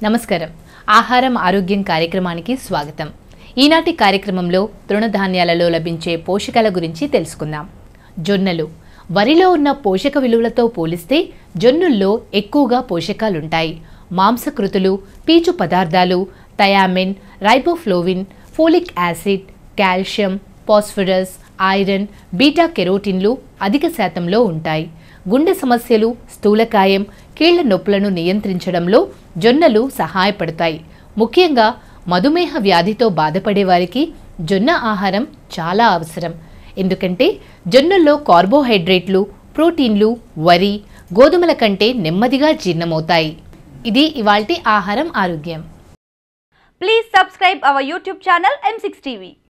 నమస్కారం ఆహారం ఆరోగ్యం కార్యక్రమానికి స్వాగతం ఈనాటి కార్యక్రమంలో తృణధాన్యాలలో లభించే పోషకాల గురించి తెలుసుకుందాం జొన్నలు వరిలో ఉన్న పోషక విలువలతో పోలిస్తే జొన్నుల్లో ఎక్కువగా పోషకాలుంటాయి మాంసకృతులు పీచు పదార్థాలు thiamine riboflavin folic acid calcium phosphorus iron beta కెరోటిన్లు అధిక శాతంలో ఉంటాయి గుండె సమస్యలు స్థూలకాయం కీళ్ల నొప్పులను నియంత్రించడంలో జొన్నలు సహాయపడతాయి ముఖ్యంగా మధుమేహ వ్యాధితో బాధపడే వారికి జొన్న ఆహారం చాలా అవసరం ఎందుకంటే జొన్నల్లో కార్బోహైడ్రేట్లు ప్రోటీన్లు వరి గోధుమల కంటే నెమ్మదిగా జీర్ణమవుతాయి ఇది ఇవాల్టి ఆహారం ఆరోగ్యం Please subscribe our YouTube channel M6 TV.